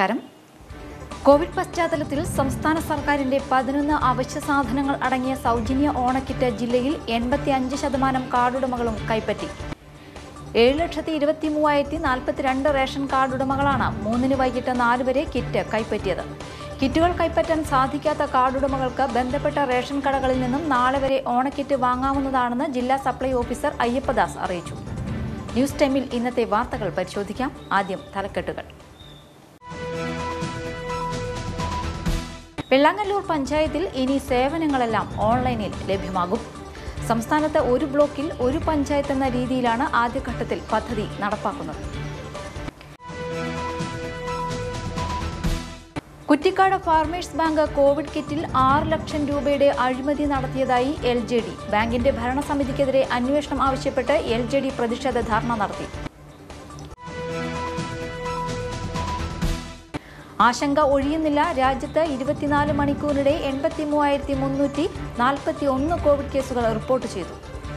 നമസ്കാരം കോവിഡ് പശ്ചാത്തലത്തിൽ സംസ്ഥാന സർക്കാരിന്റെ പതിനൊന്ന് അവശ്യ സാധനങ്ങൾ അടങ്ങിയ സൗജന്യ ഓണക്കിറ്റ് ജില്ലയിൽ എൺപത്തി അഞ്ച് ശതമാനം കാർഡുടമകളും കൈപ്പറ്റി ഏഴ് ലക്ഷത്തി ഇരുപത്തി മൂവായിരത്തി നാൽപ്പത്തിരണ്ട് റേഷൻ കാർഡുടമകളാണ് മൂന്നിന് വൈകിട്ട് നാല് വരെ കിറ്റ് കൈപ്പറ്റിയത് കിറ്റുകൾ കൈപ്പറ്റാൻ സാധിക്കാത്ത കാർഡുടമകൾക്ക് ബന്ധപ്പെട്ട റേഷൻ കടകളിൽ നിന്നും നാളെ വരെ ഓണക്കിറ്റ് വാങ്ങാവുന്നതാണെന്ന് ജില്ലാ സപ്ലൈ ഓഫീസർ അയ്യപ്പദാസ് അറിയിച്ചു ന്യൂസ് ടൈമിൽ ഇന്നത്തെ വാർത്തകൾ പരിശോധിക്കാം ആദ്യം തലക്കെട്ടുകൾ വെള്ളാങ്ങല്ലൂർ പഞ്ചായത്തിൽ ഇനി സേവനങ്ങളെല്ലാം ഓൺലൈനിൽ ലഭ്യമാകും സംസ്ഥാനത്ത് ഒരു ബ്ലോക്കിൽ ഒരു പഞ്ചായത്ത് എന്ന രീതിയിലാണ് ആദ്യഘട്ടത്തിൽ പദ്ധതി നടപ്പാക്കുന്നത് കുറ്റിക്കാട് ഫാർമേഴ്സ് ബാങ്ക് കോവിഡ് കിറ്റിൽ ആറ് ലക്ഷം രൂപയുടെ അഴിമതി നടത്തിയതായി എൽ ജെ ഡി ബാങ്കിന്റെ ഭരണസമിതിക്കെതിരെ അന്വേഷണം ആവശ്യപ്പെട്ട് എൽ ജെ ഡി പ്രതിഷേധ ധർണ നടത്തി ആശങ്ക ഒഴിയുന്നില്ല രാജ്യത്ത് ഇരുപത്തിനാല് മണിക്കൂറിനിടെ എൺപത്തി മൂവായിരത്തി മുന്നൂറ്റി നാൽപ്പത്തി ഒന്ന് കോവിഡ് കേസുകൾ റിപ്പോർട്ട് ചെയ്തു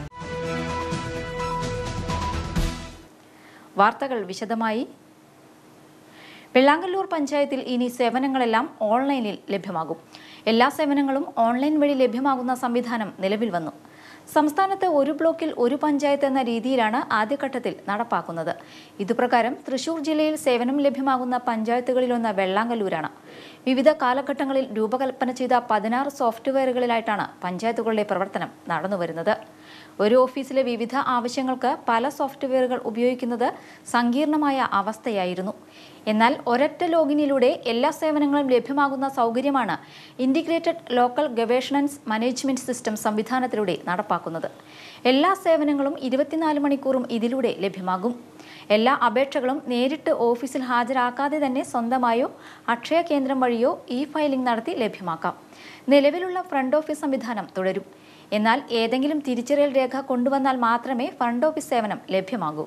വാർത്തകൾ വിശദമായി വെള്ളാങ്കല്ലൂർ പഞ്ചായത്തിൽ ഇനി സേവനങ്ങളെല്ലാം ഓൺലൈനിൽ ലഭ്യമാകും എല്ലാ സേവനങ്ങളും ഓൺലൈൻ വഴി ലഭ്യമാകുന്ന സംവിധാനം നിലവിൽ വന്നു സംസ്ഥാനത്ത് ഒരു ബ്ലോക്കിൽ ഒരു പഞ്ചായത്ത് എന്ന രീതിയിലാണ് ആദ്യഘട്ടത്തിൽ നടപ്പാക്കുന്നത് ഇതുപ്രകാരം തൃശൂർ ജില്ലയിൽ സേവനം ലഭ്യമാകുന്ന പഞ്ചായത്തുകളിലൊന്ന് വെള്ളാങ്കല്ലൂരാണ് വിവിധ കാലഘട്ടങ്ങളിൽ രൂപകൽപ്പന ചെയ്ത പതിനാറ് സോഫ്റ്റ്വെയറുകളിലായിട്ടാണ് പഞ്ചായത്തുകളുടെ പ്രവർത്തനം നടന്നുവരുന്നത് ഒരു ഓഫീസിലെ വിവിധ ആവശ്യങ്ങൾക്ക് പല സോഫ്റ്റ്വെയറുകൾ ഉപയോഗിക്കുന്നത് സങ്കീർണമായ അവസ്ഥയായിരുന്നു എന്നാൽ ഒരൊറ്റ ലോഗിനിലൂടെ എല്ലാ സേവനങ്ങളും ലഭ്യമാകുന്ന സൗകര്യമാണ് integrated local governance management system സംവിധാനത്തിലൂടെ നടപ്പാക്കുന്നത് എല്ലാ സേവനങ്ങളും ഇരുപത്തിനാല് മണിക്കൂറും ഇതിലൂടെ ലഭ്യമാകും എല്ലാ അപേക്ഷകളും നേരിട്ട് ഓഫീസിൽ ഹാജരാക്കാതെ തന്നെ സ്വന്തമായോ അക്ഷയ കേന്ദ്രം വഴിയോ ഇ ഫയലിംഗ് നടത്തി ലഭ്യമാക്കാം നിലവിലുള്ള ഫ്രണ്ട് ഓഫീസ് സംവിധാനം തുടരും എന്നാൽ ഏതെങ്കിലും തിരിച്ചറിയൽ രേഖ കൊണ്ടുവന്നാൽ മാത്രമേ ഫ്രണ്ട് ഓഫീസ് സേവനം ലഭ്യമാകൂ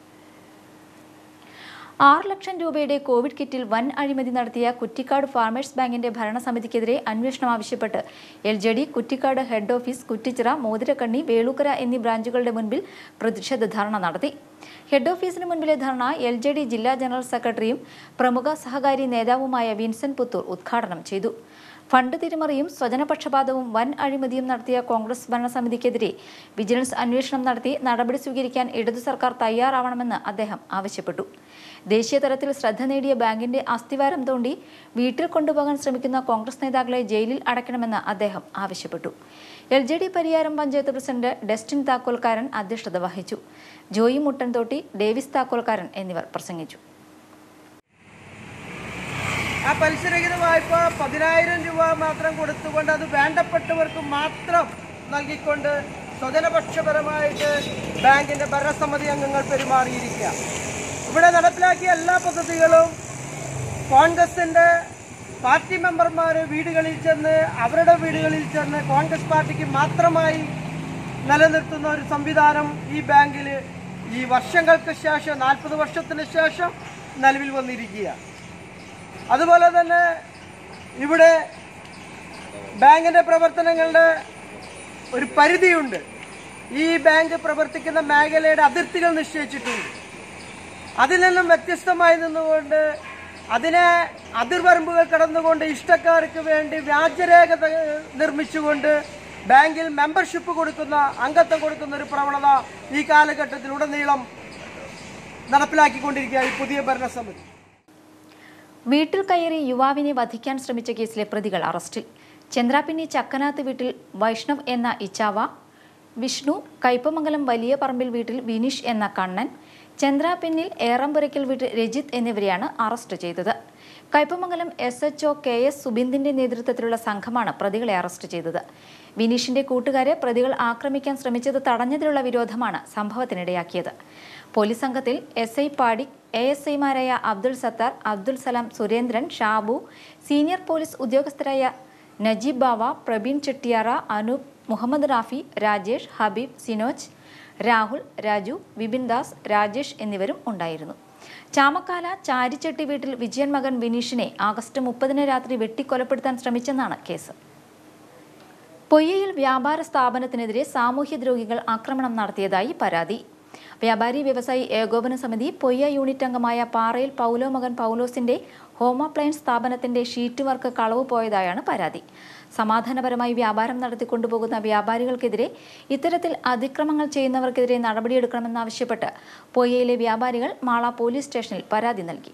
ആറ് ലക്ഷം രൂപയുടെ കോവിഡ് കിറ്റിൽ വൻ അഴിമതി നടത്തിയ കുറ്റിക്കാട് ഫാർമേഴ്സ് ബാങ്കിന്റെ ഭരണസമിതിക്കെതിരെ അന്വേഷണം ആവശ്യപ്പെട്ട് L J D Kuttikkad head office Kuttichira Mothirakkanni Velookkara എന്നീ ബ്രാഞ്ചുകളുടെ മുൻപിൽ പ്രതിഷേധ ധർണ നടത്തി ഹെഡ് ഓഫീസിന് മുൻപിലെ ധർണ എൽ ജെ ഡി ജില്ലാ ജനറൽ സെക്രട്ടറിയും പ്രമുഖ സഹകാരി നേതാവുമായ വിൻസെന്റ് പുത്തൂർ ഉദ്ഘാടനം ചെയ്തു ഫണ്ട് തിരിമറിയും സ്വജനപക്ഷപാതവും വൻ അഴിമതിയും നടത്തിയ കോൺഗ്രസ് ഭരണസമിതിക്കെതിരെ വിജിലൻസ് അന്വേഷണം നടത്തി നടപടി സ്വീകരിക്കാൻ ഇടതു സർക്കാർ തയ്യാറാവണമെന്ന് അദ്ദേഹം ആവശ്യപ്പെട്ടു ദേശീയ തലത്തിൽ ശ്രദ്ധ നേടിയ ബാങ്കിന്റെ അസ്ഥിവാരം തോണ്ടി വീട്ടിൽ കൊണ്ടുപോകാൻ ശ്രമിക്കുന്ന കോൺഗ്രസ് നേതാക്കളെ ജയിലിൽ അടയ്ക്കണമെന്ന് അദ്ദേഹം ആവശ്യപ്പെട്ടു L J D Pariyaram panchayat president Destin Thakkolkaran അധ്യക്ഷത വഹിച്ചു ജോയി മുട്ടൻതോട്ടി ഡേവിസ് താക്കോൽക്കാരൻ എന്നിവർ പ്രസംഗിച്ചു ആ പലിശരഹിത വായ്പ പതിനായിരം രൂപ മാത്രം കൊടുത്തുകൊണ്ട് അത് വേണ്ടപ്പെട്ടവർക്ക് മാത്രം നൽകിക്കൊണ്ട് സ്വജനപക്ഷപരമായിട്ട് ബാങ്കിന്റെ ഭരണസമിതി അംഗങ്ങൾ പെരുമാറിയിരിക്കുക ഇവിടെ നടപ്പിലാക്കിയ എല്ലാ പദ്ധതികളും കോൺഗ്രസിന്റെ പാർട്ടി മെമ്പർമാർ വീടുകളിൽ ചെന്ന് അവരുടെ വീടുകളിൽ ചെന്ന് കോൺഗ്രസ് പാർട്ടിക്ക് മാത്രമായി നിലനിർത്തുന്ന ഒരു സംവിധാനം ഈ ബാങ്കിൽ ഈ വർഷങ്ങൾക്ക് ശേഷം നാൽപ്പത് വർഷത്തിന് ശേഷം നിലവിൽ വന്നിരിക്കുക അതുപോലെ തന്നെ ഇവിടെ ബാങ്കിന്റെ പ്രവർത്തനങ്ങളുടെ ഒരു പരിധിയുണ്ട് ഈ ബാങ്ക് പ്രവർത്തിക്കുന്ന മേഖലയുടെ അതിർത്തികൾ നിശ്ചയിച്ചിട്ടുണ്ട് അതിൽ നിന്നും വ്യത്യസ്തമായി നിന്നുകൊണ്ട് അതിനെ അതിർവരമ്പുകൾ കടന്നുകൊണ്ട് ഇഷ്ടക്കാർക്ക് വേണ്ടി വ്യാജരേഖ ത- നിർമ്മിച്ചുകൊണ്ട് ബാങ്കിൽ മെമ്പർഷിപ്പ് കൊടുക്കുന്ന അംഗത്വം കൊടുക്കുന്ന ഒരു പ്രവണത ഈ കാലഘട്ടത്തിൽ ഉടനീളം നടപ്പിലാക്കിക്കൊണ്ടിരിക്കുക ഈ പുതിയ ഭരണസമിതി വീട്ടിൽ കയറി യുവാവിനെ വധിക്കാൻ ശ്രമിച്ച കേസിലെ പ്രതികൾ അറസ്റ്റിൽ ചന്ദ്രാപിന്നി ചക്കനാത്ത് വീട്ടിൽ വൈഷ്ണവ് എന്ന ഇച്ചാവ വിഷ്ണു കയ്പമംഗലം വലിയ പറമ്പിൽ വീട്ടിൽ വിനീഷ് എന്ന കണ്ണൻ ചന്ദ്രാപിന്നിൽ ഏറംപുരയ്ക്കൽ വീട്ടിൽ രജിത് എന്നിവരെയാണ് അറസ്റ്റ് ചെയ്തത് Kaipamangalam S H O K S സുബിന്ദിന്റെ നേതൃത്വത്തിലുള്ള സംഘമാണ് പ്രതികളെ അറസ്റ്റ് ചെയ്തത് വിനീഷിന്റെ കൂട്ടുകാരെ പ്രതികൾ ആക്രമിക്കാൻ ശ്രമിച്ചത് തടഞ്ഞതിലുള്ള വിരോധമാണ് സംഭവത്തിനിടയാക്കിയത് പോലീസ് സംഘത്തിൽ എസ് ഐ പാടി എ എസ് ഐമാരായ അബ്ദുൾ സത്താർ അബ്ദുൾ സലാം സുരേന്ദ്രൻ ഷാബു സീനിയർ പോലീസ് ഉദ്യോഗസ്ഥരായ നജീബ് ബാവ പ്രവീൺ ചെട്ടിയാറ അനൂപ് മുഹമ്മദ് റാഫി രാജേഷ് ഹബീബ് സിനോജ് രാഹുൽ രാജു വിപിൻ ദാസ് രാജേഷ് എന്നിവരും ഉണ്ടായിരുന്നു ചാമക്കാല ചാരിച്ചെട്ടി വീട്ടിൽ വിജയൻ മകൻ വിനീഷിനെ ആഗസ്റ്റ് മുപ്പതിന് രാത്രി വെട്ടിക്കൊലപ്പെടുത്താൻ ശ്രമിച്ചെന്നാണ് കേസ് പൊയ്യയിൽ വ്യാപാര സ്ഥാപനത്തിനെതിരെ സാമൂഹ്യദ്രോഹികൾ ആക്രമണം നടത്തിയതായി പരാതി വ്യാപാരി വ്യവസായി ഏകോപന സമിതി പൊയ്യ യൂണിറ്റ് അംഗമായ പാറയിൽ പൗലോ മകൻ പൗലോസിന്റെ ഹോം അപ്ലയൻസ് സ്ഥാപനത്തിന്റെ ഷീറ്റ് വർക്ക് കളവ് പോയതായാണ് പരാതി സമാധാനപരമായി വ്യാപാരം നടത്തിക്കൊണ്ടുപോകുന്ന വ്യാപാരികൾക്കെതിരെ ഇത്തരത്തിൽ അതിക്രമങ്ങൾ ചെയ്യുന്നവർക്കെതിരെ നടപടിയെടുക്കണമെന്നാവശ്യപ്പെട്ട് പൊയ്യയിലെ വ്യാപാരികൾ മാള പോലീസ് സ്റ്റേഷനിൽ പരാതി നൽകി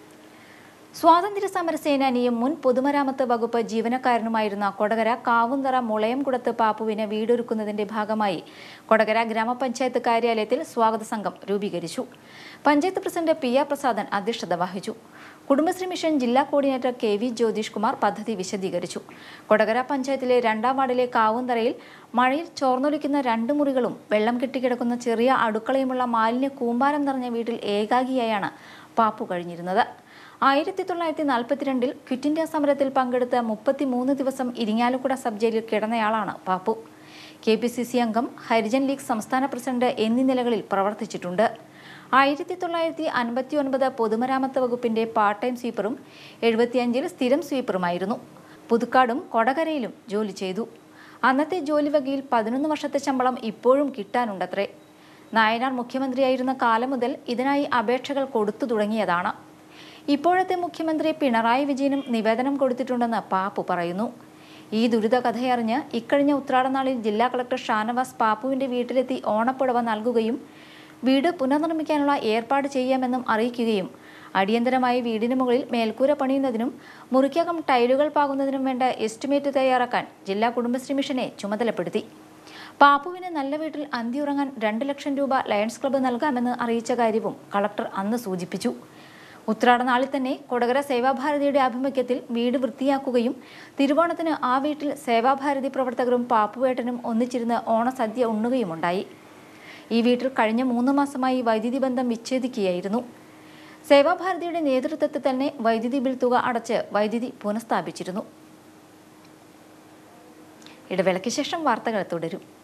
സ്വാതന്ത്ര്യ സമര സേനാനിയും മുൻ പൊതുമരാമത്ത് വകുപ്പ് ജീവനക്കാരനുമായിരുന്ന കൊടകര കാവുന്തറ മുളയംകുടത്ത് പാപ്പുവിന് വീടൊരുക്കുന്നതിന്റെ ഭാഗമായി കൊടകര ഗ്രാമപഞ്ചായത്ത് കാര്യാലയത്തിൽ സ്വാഗത സംഘം രൂപീകരിച്ചു panchayat president P R Prasadan അധ്യക്ഷത വഹിച്ചു കുടുംബശ്രീ മിഷൻ ജില്ലാ coordinator K V Jyothish Kumar പദ്ധതി വിശദീകരിച്ചു കൊടകര പഞ്ചായത്തിലെ രണ്ടാം വാർഡിലെ കാവുന്തറയിൽ മഴയിൽ ചോർന്നൊലിക്കുന്ന രണ്ട് മുറികളും വെള്ളം കെട്ടിക്കിടക്കുന്ന ചെറിയ അടുക്കളയുമുള്ള മാലിന്യ കൂമ്പാരം നിറഞ്ഞ വീട്ടിൽ ഏകാഗിയായാണ് പാപ്പു കഴിഞ്ഞിരുന്നത് ആയിരത്തി തൊള്ളായിരത്തി നാൽപ്പത്തിരണ്ടിൽ ക്വിറ്റ് ഇന്ത്യ സമരത്തിൽ പങ്കെടുത്ത് മുപ്പത്തിമൂന്ന് ദിവസം ഇരിങ്ങാലക്കുട സബ് ജയിലിൽ കിടന്നയാളാണ് Pappu K P C C അംഗം ഹരിജൻ ലീഗ് സംസ്ഥാന പ്രസിഡന്റ് എന്നീ നിലകളിൽ പ്രവർത്തിച്ചിട്ടുണ്ട് ആയിരത്തി തൊള്ളായിരത്തി അൻപത്തി ഒൻപത് പൊതുമരാമത്ത് വകുപ്പിന്റെ പാർട്ട് ടൈം സ്വീപ്പറും എഴുപത്തിയഞ്ചിൽ സ്ഥിരം സ്വീപ്പറുമായിരുന്നു പുതുക്കാടും കൊടകരയിലും ജോലി ചെയ്തു അന്നത്തെ ജോലി വകയിൽ പതിനൊന്ന് വർഷത്തെ ശമ്പളം ഇപ്പോഴും കിട്ടാനുണ്ടത്രേ നായനാർ മുഖ്യമന്ത്രിയായിരുന്ന കാലം മുതൽ ഇതിനായി അപേക്ഷകൾ കൊടുത്തു തുടങ്ങിയതാണ് ഇപ്പോഴത്തെ മുഖ്യമന്ത്രി പിണറായി വിജയനും നിവേദനം കൊടുത്തിട്ടുണ്ടെന്ന് പാപ്പു പറയുന്നു ഈ ദുരിത കഥയറിഞ്ഞ് ഇക്കഴിഞ്ഞ ഉത്രാടനാളിൽ ജില്ലാ കളക്ടർ ഷാനവാസ് പാപ്പുവിന്റെ വീട്ടിലെത്തി ഓണപ്പുടവ നൽകുകയും വീട് പുനർനിർമ്മിക്കാനുള്ള ഏർപ്പാട് ചെയ്യാമെന്നും അറിയിക്കുകയും അടിയന്തരമായി വീടിന് മുകളിൽ മേൽക്കൂര പണിയുന്നതിനും മുറിക്കകം ടൈലുകൾ പാകുന്നതിനും വേണ്ട എസ്റ്റിമേറ്റ് തയ്യാറാക്കാൻ ജില്ലാ കുടുംബശ്രീ മിഷനെ ചുമതലപ്പെടുത്തി പാപ്പുവിന് നല്ല വീട്ടിൽ അന്തിയുറങ്ങാൻ രണ്ട് ലക്ഷം രൂപ ലയൺസ് ക്ലബ്ബ് നൽകാമെന്ന് അറിയിച്ച കാര്യവും കളക്ടർ അന്ന് സൂചിപ്പിച്ചു ഉത്രാടനാളിൽ തന്നെ കൊടകര സേവാഭാരതിയുടെ ആഭിമുഖ്യത്തിൽ വീട് വൃത്തിയാക്കുകയും തിരുവോണത്തിന് ആ വീട്ടിൽ സേവാഭാരതി പ്രവർത്തകരും പാപ്പുവേട്ടനും ഒന്നിച്ചിരുന്ന് ഓണസദ്യ ഉണ്ണുകയുമുണ്ടായി ഈ വീട്ടിൽ കഴിഞ്ഞ മൂന്ന് മാസമായി വൈദ്യുതി ബന്ധം വിച്ഛേദിക്കുകയായിരുന്നു സേവാഭാരതിയുടെ നേതൃത്വത്തിൽ തന്നെ വൈദ്യുതി ബിൽ തുക അടച്ച് വൈദ്യുതി പുനഃസ്ഥാപിച്ചിരുന്നു ഇടവേളയ്ക്ക് ശേഷം വാർത്തകൾ തുടരും